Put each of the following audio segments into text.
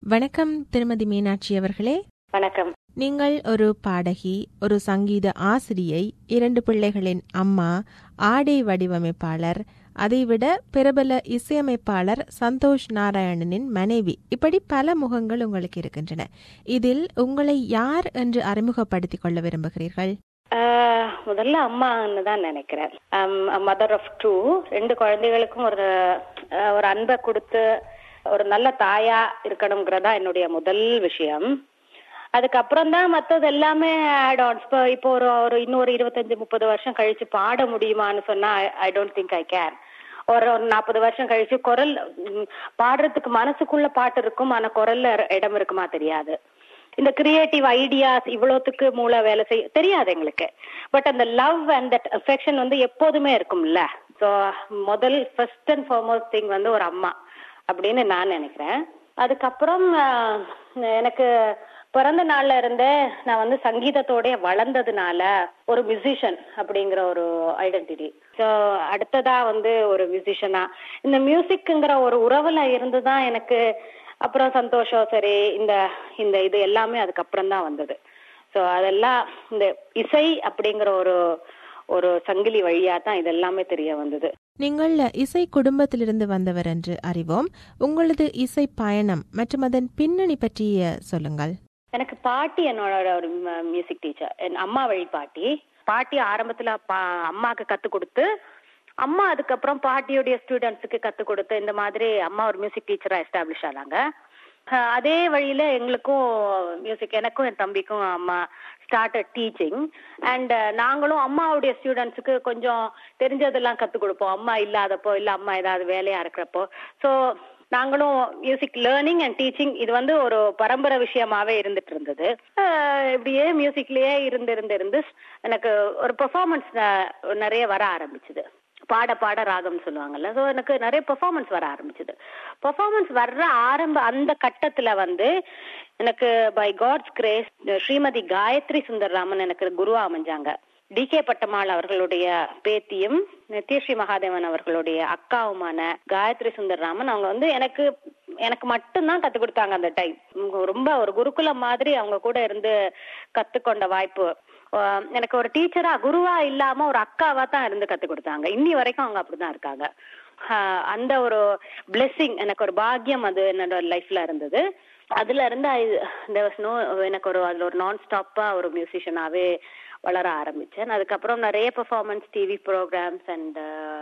வணக்கம் திருமதி மீனாட்சி அவர்களே வணக்கம் நீங்கள் ஒரு பாடகி ஒரு சங்கீத ஆசிரியை இரண்டு பிள்ளைகளின் அம்மா ஆடை வடிவமைப்பாளர் அதைவிட பிரபல இசையமைப்பாளர் சந்தோஷ் நாராயணனின் மனைவி இப்படி பல முகங்கள் உங்களுக்கு இருக்கின்றன இதில் உங்களை யார் என்று அறிமுகப்படுத்திக் கொள்ள விரும்புகிறீர்கள் ஆஹ், முதல்ல அம்மான்னு தான் நினைக்கிறேன் மதர் ஆஃப் டூ ரெண்டு குழந்தைகளுக்கும் ஒரு ஆஹ், ஒரு அன்பை கொடுத்து ஒரு நல்ல தாயா இருக்கணுங்கிறதா என்னுடைய முதல் விஷயம் அதுக்கப்புறம் தான் மற்றது எல்லாமே ஆட் ஆன்ஸ் இப்போ இப்போ ஒரு ஒரு இன்னொரு இருபத்தஞ்சு முப்பது வருஷம் கழிச்சு பாட முடியுமான்னு சொன்னா I don't think I can ஒரு ஒரு நாற்பது வருஷம் கழிச்சு குரல் ம், பாடுறதுக்கு மனசுக்குள்ள பாட்டு இருக்கும் ஆனா குரல்ல இடம் இருக்குமா தெரியாது இந்த கிரியேட்டிவ் ஐடியாஸ் இவ்வளோத்துக்கு மூளை வேலை செய்ய தெரியாது எங்களுக்கு பட் அந்த லவ் அண்ட் தட் அஃபெக்ஷன் வந்து எப்போதுமே இருக்கும்ல ஸோ முதல் ஃபர்ஸ்ட் அண்ட் ஃபார்மோஸ்ட் திங் வந்து ஒரு அம்மா அப்படின்னு நான் நினைக்கிறேன் அதுக்கப்புறம் ஆஹ், எனக்கு பிறந்த நாள்ல இருந்தே நான் வந்து சங்கீதத்தோட வளர்ந்ததுனால ஒரு மியூசிஷியன் அப்படிங்கிற ஒரு ஐடென்டிட்டி ஸோ அடுத்ததா வந்து ஒரு மியூசிஷியனா இந்த மியூசிக்குங்கிற ஒரு உறவுல இருந்து தான் எனக்கு அப்புறம் சந்தோஷம் சரி இந்த இந்த இது எல்லாமே அதுக்கப்புறம் தான் வந்தது ஸோ அதெல்லாம் இந்த இசை அப்படிங்கிற ஒரு ஒரு சங்கிலி வழியா தான் இது எல்லாமே தெரிய வந்தது நீங்கள் இசை குடும்பத்திலிருந்து வந்தவர் என்று அறிவோம் உங்களது இசை பயணம் மற்றும் அதன் பின்னணி பற்றிய சொல்லுங்கள் எனக்கு பாட்டி என்னோட ஒரு மியூசிக் டீச்சர் என் அம்மா வழி பாட்டி பாட்டி ஆரம்பத்துல பா- அம்மாக்கு கத்து கொடுத்து அம்மா அதுக்கப்புறம் பாட்டியுடைய ஸ்டூடெண்ட்ஸுக்கு கத்து கொடுத்து இந்த மாதிரி அம்மா ஒரு மியூசிக் டீச்சரா எஸ்டாப்ளிஷ் ஆனாங்க அஹ் அதே வழியில எங்களுக்கும் மியூசிக் எனக்கும் என் தம்பிக்கும் அம்மா ஸ்டார்டட் டீச்சிங் அண்ட் நாங்களும் அம்மாவுடைய ஸ்டூடெண்ட்ஸுக்கு கொஞ்சம் தெரிஞ்சதெல்லாம் கத்து கொடுப்போம் அம்மா இல்லாதப்போ இல்ல அம்மா ஏதாவது வேலையா இருக்கிறப்போ ஸோ நாங்களும் மியூசிக் லேர்னிங் அண்ட் டீச்சிங் இது வந்து ஒரு பரம்பரை விஷயமாவே இருந்துட்டு இருந்தது அஹ் இப்படியே மியூசிக்லயே இருந்து இருந்து இருந்து எனக்கு ஒரு பெர்ஃபார்மன்ஸ் நிறைய வர ஆரம்பிச்சது பாட பாட ராகம் சொல்லுவாங்கல்ல ஸோ எனக்கு நிறைய பெர்ஃபார்மன்ஸ் வர ஆரம்பிச்சது பெர்ஃபார்மன்ஸ் வர்ற ஆரம்ப அந்த கட்டத்துல வந்து எனக்கு by God's grace Shrimati Gayathri Sundarraman எனக்கு குருவா அமைஞ்சாங்க டி கே பட்டம்மாள் அவர்களுடைய பேத்தியும் நித்யஸ்ரீ மகாதேவன் அவர்களுடைய அக்காவுமான காயத்ரி சுந்தர்ராமன் அவங்க வந்து எனக்கு எனக்கு மட்டும்தான் கத்து கொடுத்தாங்க அந்த டைம் ரொம்ப ஒரு குருகுலம் மாதிரி அவங்க கூட இருந்து கத்துக்கொண்ட வாய்ப்பு ஆஹ் எனக்கு ஒரு டீச்சரா குருவா இல்லாம ஒரு அக்காவா தான் இருந்து கத்து கொடுத்தாங்க இன்னி வரைக்கும் அவங்க அப்படிதான் இருக்காங்க ஆஹ் அந்த ஒரு blessing எனக்கு ஒரு பாக்கியம் அது என்னோட லைஃப்ல இருந்தது அதுல இருந்து I- there was no எனக்கு ஒரு அதுல ஒரு நான் ஸ்டாப்பா ஒரு மியூசிஷியனாவே வளர ஆரம்பிச்சேன் அதுக்கப்புறம் நிறைய பெர்ஃபார்மன்ஸ் டிவி ப்ரோக்ராம்ஸ் அண்ட்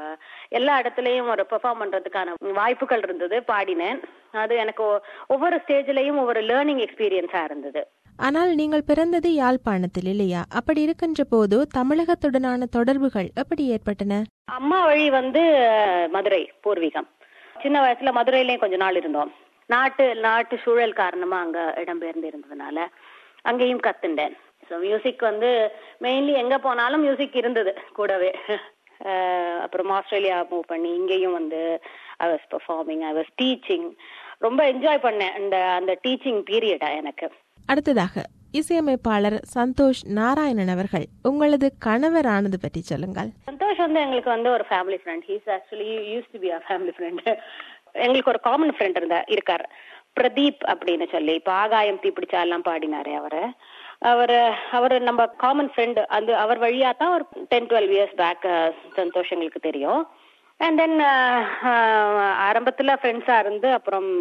எல்லா இடத்துலயும் ஒரு பெர்ஃபார்ம் பண்றதுக்கான வாய்ப்புகள் இருந்தது பாடினேன் அது எனக்கு ஒ- ஒவ்வொரு ஸ்டேஜ்லயும் ஒவ்வொரு லேர்னிங் எக்ஸ்பீரியன்ஸா இருந்தது ஆனால் நீங்கள் பிறந்தது யாழ்ப்பாணத்தில் இல்லையா அப்படி இருக்கின்ற போது தமிழகத்துடனான தொடர்புகள் எப்படி ஏற்பட்டன அம்மா வழி வந்து அஹ், மதுரை பூர்வீகம் சின்ன வயசுல மதுரையிலயும் கொஞ்ச நாள் இருந்தோம் நாட்டு நாட்டு சூழல் காரணமா அங்க இடம்பெயர்ந்து இருந்ததுனால அங்கேயும் கத்துண்டேன் ஸோ மியூசிக் வந்து மெயின்லி எங்க போனாலும் மியூசிக் இருந்தது கூடவே அஹ், அப்புறம் ஆஸ்திரேலியா மூவ் பண்ணி இங்கேயும் வந்து I was performing I was teaching ரொம்ப என்ஜாய் பண்ணேன் அந்த அந்த டீச்சிங் பீரியடா எனக்கு அடுத்ததாக இசையமைப்பாளர் சந்தோஷ் நாராயணன் அவர்கள் உங்களது கணவரானது பற்றி சொல்லுங்கள் சந்தோஷ் வந்து எங்களுக்கு வந்து ஒரு family friend he's actually used to be a family friend எங்களுக்கு ஒரு காமன் ஃப்ரெண்ட் இருந்தா இருக்கார் பிரதீப் அப்படின்னு சொல்லி இப்ப ஆகாயம் தீப்பிடிச்சா எல்லாம் பாடினாரு அவரு அவர் அவர் நம்ம காமன் ஃப்ரெண்ட் அந்த அவர் வழியா தான் ஒரு ten twelve years back Santhosh எங்களுக்கு தெரியும் அண்ட் தென் ஆரம்பத்துல ஃப்ரெண்ட்ஸா இருந்து அப்புறம்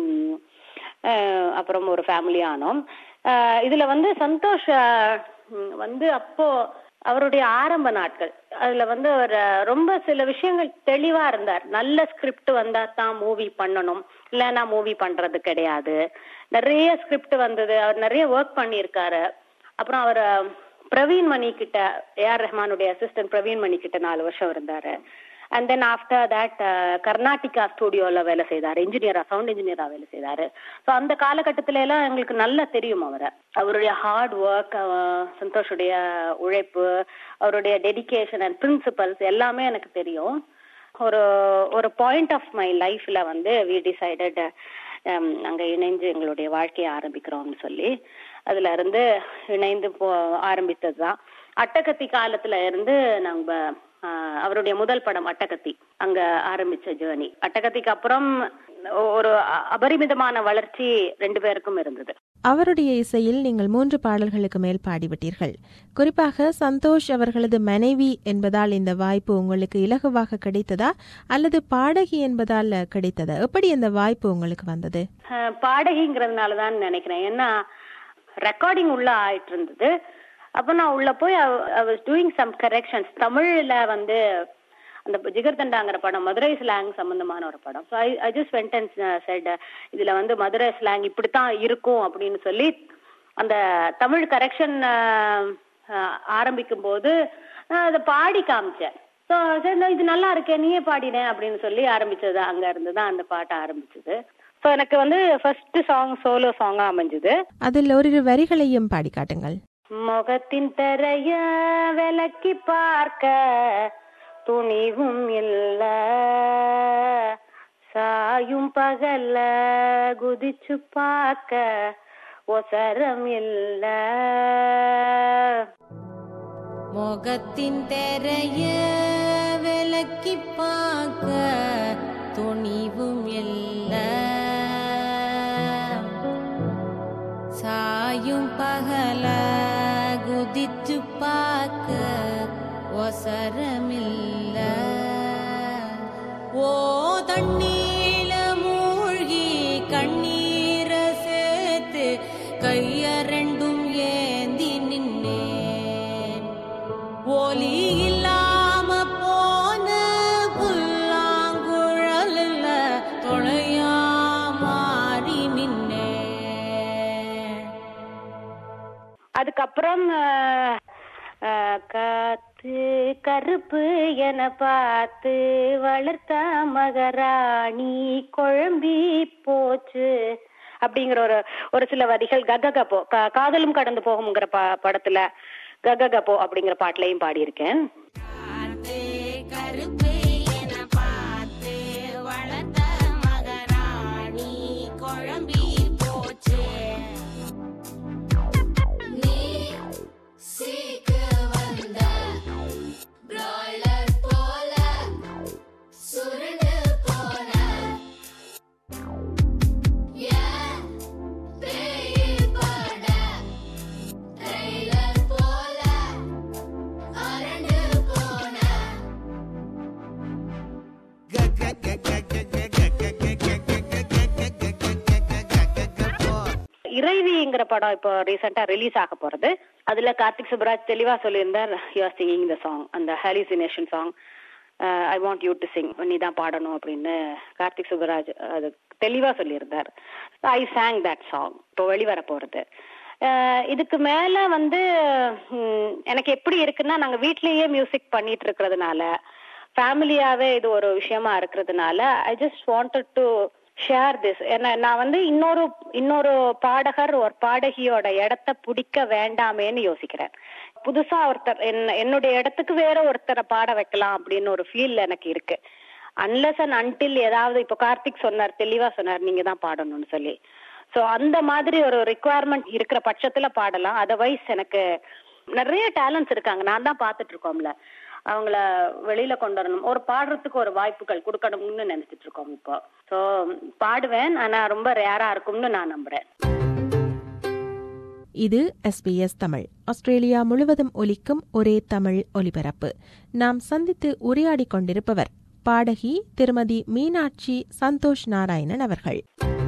அஹ், அப்புறம் ஒரு ஃபேமிலி ஆனோம் அஹ், இதுல வந்து சந்தோஷ் அஹ், ம், வந்து அப்போ அவருடைய ஆரம்ப நாட்கள் அதுல வந்து அவர் அஹ், ரொம்ப சில விஷயங்கள் தெளிவா இருந்தார் நல்ல ஸ்கிரிப்ட் வந்தா தான் மூவி பண்ணணும் இல்லைன்னா மூவி பண்றது கிடையாது நிறைய ஸ்கிரிப்ட் வந்தது அவர் நிறைய ஒர்க் பண்ணியிருக்காரு அப்புறம் அவர் அஹ், பிரவீன் மணி கிட்ட ஏஆர் ரஹ்மானுடைய அசிஸ்டன்ட் பிரவீன் மணி கிட்ட நாலு வருஷம் இருந்தாரு and then after that Karnatica ஸ்டுடியோல வேலை செய்தாரு இன்ஜினியரா சவுண்ட் இன்ஜினியரா வேலை செய்தாரு ஸோ அந்த காலகட்டத்தில எல்லாம் எங்களுக்கு நல்லா தெரியும் அவரை அவருடைய ஹார்ட் ஒர்க் சந்தோஷுடைய உழைப்பு அவருடைய டெடிகேஷன் அண்ட் பிரின்சிபல்ஸ் எல்லாமே எனக்கு தெரியும் ஒரு ஒரு பாயிண்ட் ஆஃப் மை லைஃப்ல வந்து வி டிசைடட் நாங்க இணைஞ்சு எங்களுடைய வாழ்க்கையை ஆரம்பிக்கிறோம்னு சொல்லி அதுல இருந்து இணைந்து போ ஆரம்பித்தது தான் அட்டகத்தி காலத்துல இருந்து நாங்க ஆஹ் அவருடைய முதல் படம் அட்டகத்தி அங்க ஆரம்பிச்ச ஜேர்னி அட்டகத்திக்கு அப்புறம் ஒரு அ- அபரிமிதமான வளர்ச்சி ரெண்டு பேருக்கும் இருந்தது அவருடைய இசையில் நீங்கள் மூன்று பாடல்களுக்கு மேல் பாடிவிட்டீர்கள் குறிப்பாக சந்தோஷ் அவர்களது மனைவி என்பதால் இந்த வாய்ப்பு உங்களுக்கு இலகுவாக கிடைத்ததா அல்லது பாடகி என்பதால் கிடைத்ததா எப்படி இந்த வாய்ப்பு உங்களுக்கு வந்தது அஹ் பாடகிங்கிறதுனால தான் நினைக்கிறேன் ஏன்னா ரெக்கார்டிங் உள்ள ஆயிட்டு இருந்தது அப்போ நான் உள்ள போய் I was doing some corrections தமிழ்ல வந்து அந்த ஜிகர்தண்டாங்கிற படம் மதுரை ஸ்லாங் சம்பந்தமான ஒரு படம் so I I just went and said இதுல வந்து மதுரை ஸ்லாங் இப்படித்தான் இருக்கும் அப்படின்னு சொல்லி அந்த தமிழ் கரெக்ஷன் ஆரம்பிக்கும் போது நான் அதை பாடி காமிச்சேன் ஸோ சரி நான் இது நல்லா இருக்கே நீயே பாடினேன் அப்படின்னு சொல்லி ஆரம்பிச்சது அங்க இருந்து தான் அந்த பாட்டை ஆரம்பிச்சது ஸோ எனக்கு வந்து ஃபர்ஸ்ட் சாங் சோலோ சாங்கா அமைஞ்சது அதில் ஓரிரு வரிகளையும் பாடி காட்டுங்கள் முகத்தின் திரைய விலக்கி பார்க்க துணிவும் இல்ல சாயும் பகல்ல குதிச்சு பார்க்க ஒசரம் இல்ல முகத்தின் தெரைய விலக்கி பார்க்க துணிவும் இல்ல சாயும் பகல குதிச்சு பார்க்க ஒசரமில்ல ஓ தண்ணீல மூழ்கி கண்ணீர சேர்த்து கைய ரெண்டும் ஏந்தி நின்னேன் ஒலி இல்லாம போன புல்லாங்குழல்ல தொலையா மாறி நின்னேன் அதுக்கப்புறம் அஹ், அஹ், காத்து கருப்பு என பார்த்து வளர்த்த மகராணி குழம்பி போச்சு அப்படிங்கிற ஒரு ஒரு சில வரிகள் கககப்போ கா- காதலும் கடந்து போகுங்கிற ப படத்துல கககப்போ அப்படிங்கிற பாட்டுலையும் பாடியிருக்கேன் பார்த்து கருப்பு என பார்த்து வளர்த்த மகராணி குழம்பி போச்சு நீ சீக்கு வந்த பிராய்லர் போல சுருண்டு போன ஏன் பேய் பட ட்ரெய்லர் போல அரண்டு போன இறைவிங்கிற படம் இப்போ ரீசெண்டா ரிலீஸ் ஆக போறது அதுல கார்த்திக் சுப்ராஜ் தெளிவா சொல்லியிருந்தார் you are singing the song அந்த hallucination song I want you to sing நீ தான் பாடணும் அப்படின்னு கார்த்திக் சுப்ராஜ் அது தெளிவா சொல்லியிருந்தார் ஐ சாங் தட் சாங் இப்போ வெளிவர போறது அஹ் இதுக்கு மேல வந்து ம், எனக்கு எப்படி இருக்குன்னா நாங்க வீட்லயே மியூசிக் பண்ணிட்டு இருக்கிறதுனால ஃபேமிலியாவே இது ஒரு விஷயமா இருக்கிறதுனால I just wanted to share this என்ன நான் வந்து இன்னொரு இன்னொரு பாடகர் ஒரு பாடகியோட இடத்த பிடிக்க வேண்டாமேன்னு யோசிக்கிறேன் புதுசா ஒருத்தர் என்ன என்னுடைய இடத்துக்கு வேற ஒருத்தரை பாட வைக்கலாம் அப்படின்னு ஒரு ஃபீல் எனக்கு இருக்கு அன்லஸ் அண்ட் அன்டில் ஏதாவது இப்போ கார்த்திக் சொன்னார் தெளிவா சொன்னார் நீங்க தான் பாடணும்னு சொல்லி சோ அந்த மாதிரி ஒரு ரிக்குவயர்மெண்ட் இருக்கிற பட்சத்துல பாடலாம் அதர்வைஸ் எனக்கு நிறைய டேலண்ட்ஸ் இருக்காங்க நான் தான் பார்த்துட்டு இருக்கோம்ல அவங்கள வெளியில கொண்டு வரணும் ஒரு பாடுறதுக்கு ஒரு வாய்ப்புகள் கொடுக்கணும்னு நினைச்சிட்டு இருக்கோம் இப்போ சோ பாடுவேன் ஆனா ரொம்ப ரேரா இருக்கும்னு நான் நம்புறேன் இது எஸ்பிஎஸ் தமிழ் ஆஸ்திரேலியா முழுவதும் ஒலிக்கும் ஒரே தமிழ் ஒலிபரப்பு நாம் சந்தித்து உரையாடிக் கொண்டிருப்பவர் பாடகி திருமதி மீனாட்சி சந்தோஷ் நாராயணன் அவர்கள்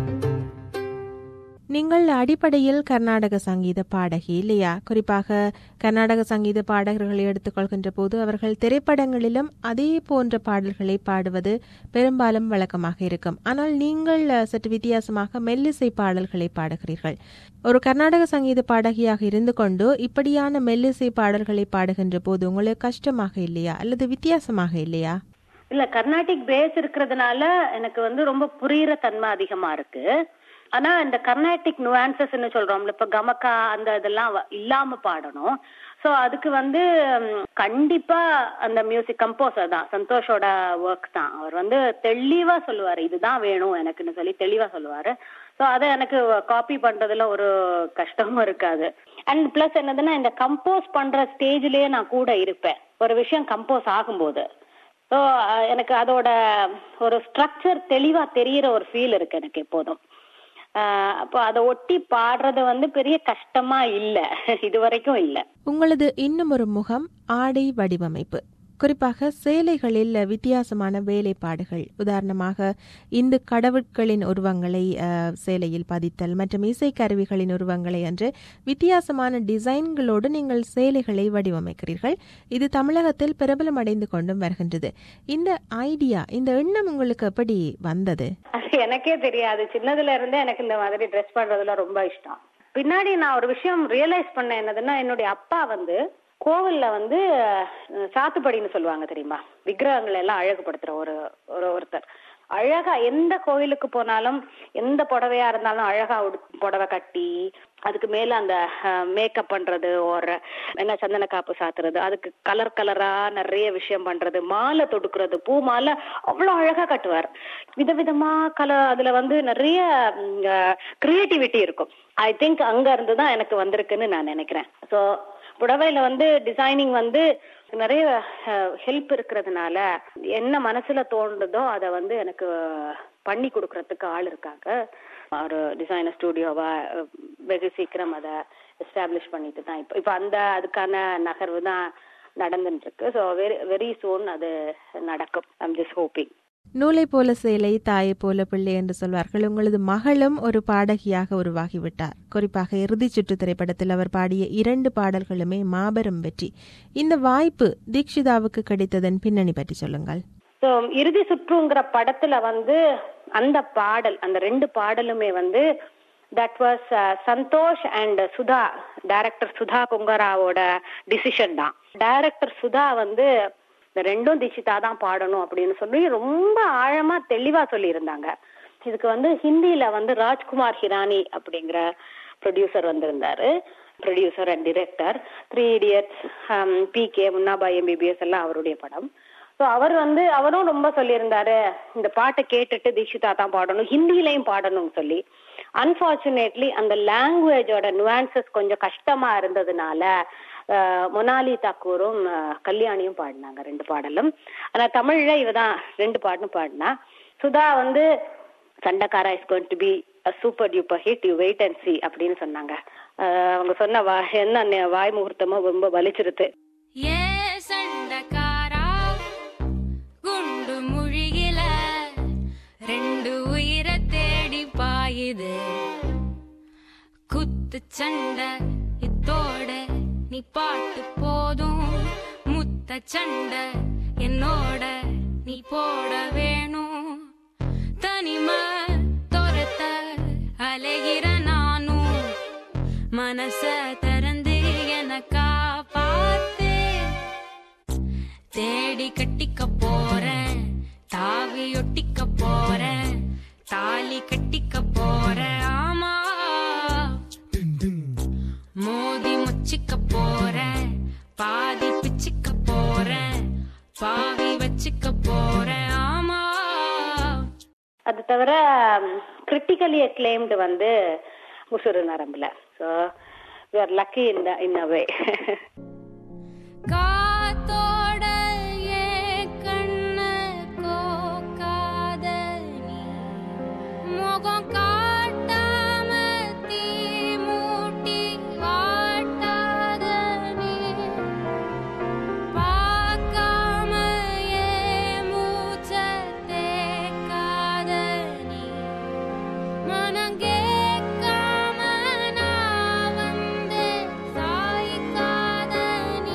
நீங்கள் அடிப்படையில் கர்நாடக சங்கீத பாடகி இல்லையா குறிப்பாக கர்நாடக சங்கீத பாடகர்களை எடுத்துக்கொள்கின்ற போது அவர்கள் திரைப்படங்களிலும் அதே போன்ற பாடல்களை பாடுவது பெரும்பாலும் வழக்கமாக இருக்கும் ஆனால் நீங்கள் அஹ், சற்று வித்தியாசமாக மெல்லிசை பாடல்களை பாடுகிறீர்கள் ஒரு கர்நாடக சங்கீத பாடகியாக இருந்து கொண்டு இப்படியான மெல்லிசை பாடல்களை பாடுகின்ற போது உங்களுக்கு கஷ்டமாக இல்லையா அல்லது வித்தியாசமாக இல்லையா இல்ல கர்நாடிக் பேஸ் இருக்கிறதுனால எனக்கு வந்து ரொம்ப புரியுற தன்மை அதிகமா இருக்கு ஆனா இந்த கர்நாடிக் நுவான்சஸ்ன்னு சொல்றோம்ல இப்ப கமக்கா அந்த இதெல்லாம் வ- இல்லாம பாடணும் சோ அதுக்கு வந்து ம், கண்டிப்பா அந்த மியூசிக் கம்போசர் தான் சந்தோஷோட ஒர்க் தான் அவர் வந்து தெளிவா சொல்லுவாரு இதுதான் வேணும் எனக்குன்னு சொல்லி தெளிவா சொல்லுவாரு சோ அதை எனக்கு காப்பி பண்றதுல ஒரு கஷ்டமும் இருக்காது அண்ட் பிளஸ் என்னதுன்னா இந்த கம்போஸ் பண்ற ஸ்டேஜ்லயே நான் கூட இருப்பேன் ஒரு விஷயம் கம்போஸ் ஆகும்போது ஸோ எனக்கு அதோட ஒரு ஸ்ட்ரக்சர் தெளிவா தெரியிற ஒரு ஃபீல் இருக்கு எனக்கு எப்போதும் ஆஹ் அப்போ அதை ஒட்டி பாடுறது வந்து பெரிய கஷ்டமா இல்ல இது வரைக்கும் இல்ல உங்களது இன்னும் ஒரு முகம் ஆடை வடிவமைப்பு குறிப்பாக சேலைகளில் வித்தியாசமான வேலைப்பாடுகள் உதாரணமாக இந்து கடவுட்களின் உருவங்களை அஹ், சேலையில் பதித்தல் மற்றும் இசைக்கருவிகளின் உருவங்களை என்று வித்தியாசமான டிசைன்களோடு நீங்கள் சேலைகளை வடிவமைக்கிறீர்கள் இது தமிழகத்தில் பிரபலமடைந்து கொண்டும் வருகின்றது இந்த ஐடியா இந்த எண்ணம் உங்களுக்கு எப்படி வந்தது அது எனக்கே தெரியாது சின்னதுல இருந்தே எனக்கு இந்த மாதிரி ட்ரெஸ் பண்றதுல ரொம்ப இஷ்டம் பின்னாடி நான் ஒரு விஷயம் ரியலைஸ் பண்ண என்னதுன்னா என்னுடைய அப்பா வந்து கோவில்ல வந்து அஹ், சாத்துப்படின்னு சொல்லுவாங்க தெரியுமா விக்கிரகங்களை எல்லாம் அழகுபடுத்துற ஒரு ஒரு ஒருத்தர் அழகா எந்த கோவிலுக்கு போனாலும் எந்த புடவையா இருந்தாலும் அழகா உடு- புடவை கட்டி அதுக்கு மேல அந்த மேக்கப் பண்றது ஒரு என்ன சந்தன காப்பு சாத்துறது அதுக்கு கலர் கலரா நிறைய விஷயம் பண்றது மாலை தொடுக்கிறது பூ மாலை அவ்வளவு அழகா கட்டுவார் விதவிதமா கலர் அதுல வந்து நிறைய கிரியேட்டிவிட்டி இருக்கும் ஐ திங்க் அங்க இருந்து தான் எனக்கு வந்திருக்குன்னு நான் நினைக்கிறேன் ஸோ புடவையில வந்து டிசைனிங் வந்து நிறைய ஹெல்ப் இருக்கிறதுனால என்ன மனசுல தோன்றதோ அதை வந்து எனக்கு பண்ணி கொடுக்கறதுக்கு ஆள் இருக்காங்க ஒரு டிசைனர் ஸ்டுடியோவா வெகு சீக்கிரம் அதை எஸ்டாப்ளிஷ் பண்ணிட்டு தான் இப்போ இப்போ அந்த அதுக்கான நகர்வு தான் நடந்துட்டு இருக்கு ஸோ வெரி வெரி சூன் அது நடக்கும் ஐம் ஜஸ்ட் ஹோப்பிங் நூலை போல சேலை தாயை போல பிள்ளை என்று சொல்வார்கள் உங்களது மகளும் ஒரு பாடகியாக உருவாகிவிட்டார் குறிப்பாக இறுதிச் சுற்று திரைப்படத்தில் அவர் பாடிய இரண்டு பாடல்களுமே மாபெரும் வெற்றி இந்த வாய்ப்பு தீக்ஷிதாவுக்கு கிடைத்ததன் பின்னணி பற்றி சொல்லுங்கள் ஸோ இறுதி சுற்றுங்கிற படத்துல வந்து அந்த பாடல் அந்த ரெண்டு பாடலுமே வந்து that was Santhosh and Sudha director Sudha கொங்கராவோட டிசிஷன் தான் டைரக்டர் சுதா வந்து இந்த ரெண்டும் தீட்சிதா தான் பாடணும் அப்படின்னு சொல்லி ரொம்ப ஆழமா தெளிவா சொல்லியிருந்தாங்க இதுக்கு வந்து ஹிந்தியில வந்து ராஜ்குமார் ஹிரானி அப்படிங்கிற ப்ரொடியூசர் வந்திருந்தாரு producer and director three idiots P K Munnabhai MBBS எல்லாம் அவருடைய படம் ஸோ அவர் வந்து அவரும் ரொம்ப சொல்லியிருந்தாரு இந்த பாட்டை கேட்டுட்டு தீட்சிதா தான் பாடணும் ஹிந்திலையும் பாடணும்னு சொல்லி அன்பார்ச்சுனேட்லி அந்த லாங்குவேஜோட நுவான்சஸ் கொஞ்சம் கஷ்டமா இருந்ததுனால அஹ், மொனாலி தாக்கூரும் அஹ், கல்யாணியும் பாடினாங்க ரெண்டு பாடலும் ஆனா தமிழ்ல இவ தான் ரெண்டு பாட்டும் பாடினா சுதா வந்து Sandakkaara is going to be super duper hit you wait and see அப்படின்னு சொன்னாங்க அஹ், அவங்க சொன்ன வா என்ன நே- வாய் முகூர்த்தமோ ரொம்ப வலிச்சிருது ஏ சண்டக்காரா குண்டு முழுகில ரெண்டு உயிரை தேடி பாயுது குத்து சண்டை இத்தோட நீ பாட்டு போதும் முத்த சண்டை என்னோட நீ போட வேணும் தனிமை துரத்த அலைகிற நானும் மனச திறந்து எனக்கா பார்த்து தேடி கட்டிக்க போறேன் தாவி ஒட்டிக்க போறேன் தாலி கட்டிக்க போறேன் ஆமா மோதி முச்சிக்க போறேன் பாதி பிச்சுக்க போறேன் பாவி வச்சுக்க போறேன் ஆமா அது தவிர கிரிட்டிக்கலி அக்ளைம்டு வந்து உசுறு நரம்புல so we are lucky in in a way காத்தோட ஏன் கண்ண கோக்காத நீ முகம் காட்டாம தீ மூட்டி வாட்டாத நீ பார்க்காம ஏன் மூச்ச தேக்காத நீ மனம் கேட்காம நான் வந்து சாய்க்காத நீ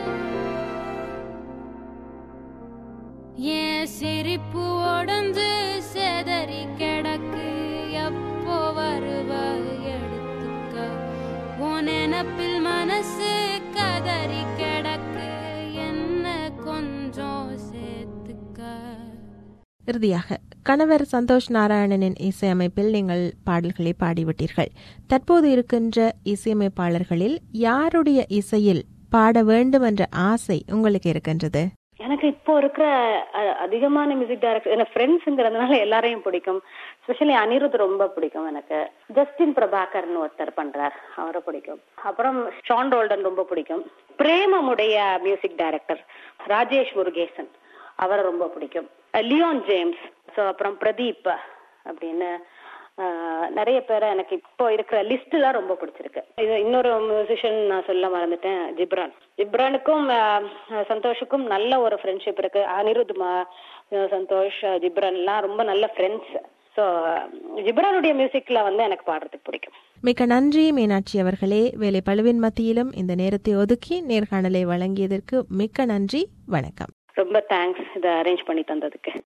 என் சிரிப்பு உடஞ்சு செதறி கிடக்கு எப்போ வருவ எடுத்துக்க உன் நினப்பில் மனசு கதறி கிடக்கு என்ன கொஞ்சம் சேர்த்துக்க இறுதியாக கணவர் சந்தோஷ் நாராயணனின் இசையமைப்பில் நீங்கள் பாடல்களை பாடிவிட்டீர்கள் தற்போது இருக்கின்ற இசையமைப்பாளர்களில் யாருடைய இசையில் பாட வேண்டும் என்ற ஆசை உங்களுக்கு இருக்கின்றது எனக்கு இப்போ இருக்கிற அஹ், அதிகமான மியூசிக் டைரக்டர் எனக்கு ஃப்ரெண்ட்ஸுங்கிறதுனால எல்லாரையும் பிடிக்கும் ஸ்பெஷலி அனிருத் ரொம்ப பிடிக்கும் எனக்கு ஜஸ்டின் பிரபாகர்னு ஒருத்தர் பண்றார் அவரை பிடிக்கும் அப்புறம் ஷான் ரோல்டன் ரொம்ப பிடிக்கும் பிரேமமுடைய மியூசிக் டைரக்டர் ராஜேஷ் முருகேசன் அவரை ரொம்ப பிடிக்கும் அஹ் லியோன் ஜேம்ஸ் ஸோ அப்புறம் பிரதீப் அப்படின்னு ஆஹ் நிறைய பேரை எனக்கு இப்போ இருக்கிற லிஸ்ட்லாம் ரொம்ப பிடிச்சிருக்கு இது இன்னொரு மியூசிஷியன் நான் சொல்ல மறந்துட்டேன் ஜிப்ரான் ஜிப்ரானுக்கும் ஆஹ் சந்தோஷுக்கும் நல்ல ஒரு ஃப்ரெண்ட்ஷிப் இருக்கு அனிருத் மா- சந்தோஷ் ஜிப்ரான்லாம் ரொம்ப நல்ல ஃப்ரெண்ட்ஸ் ஸோ ஜிப்ரானுடைய மியூசிக்ல வந்து எனக்கு பாடுறதுக்கு பிடிக்கும் மிக்க நன்றி மீனாட்சி அவர்களே வேலை பழுவின் மத்தியிலும் இந்த நேரத்தை ஒதுக்கி நேர்காணலை வழங்கியதற்கு மிக்க நன்றி வணக்கம் ரொம்ப தேங்க்ஸ் இதை அரேஞ்ச் பண்ணி தந்ததுக்கு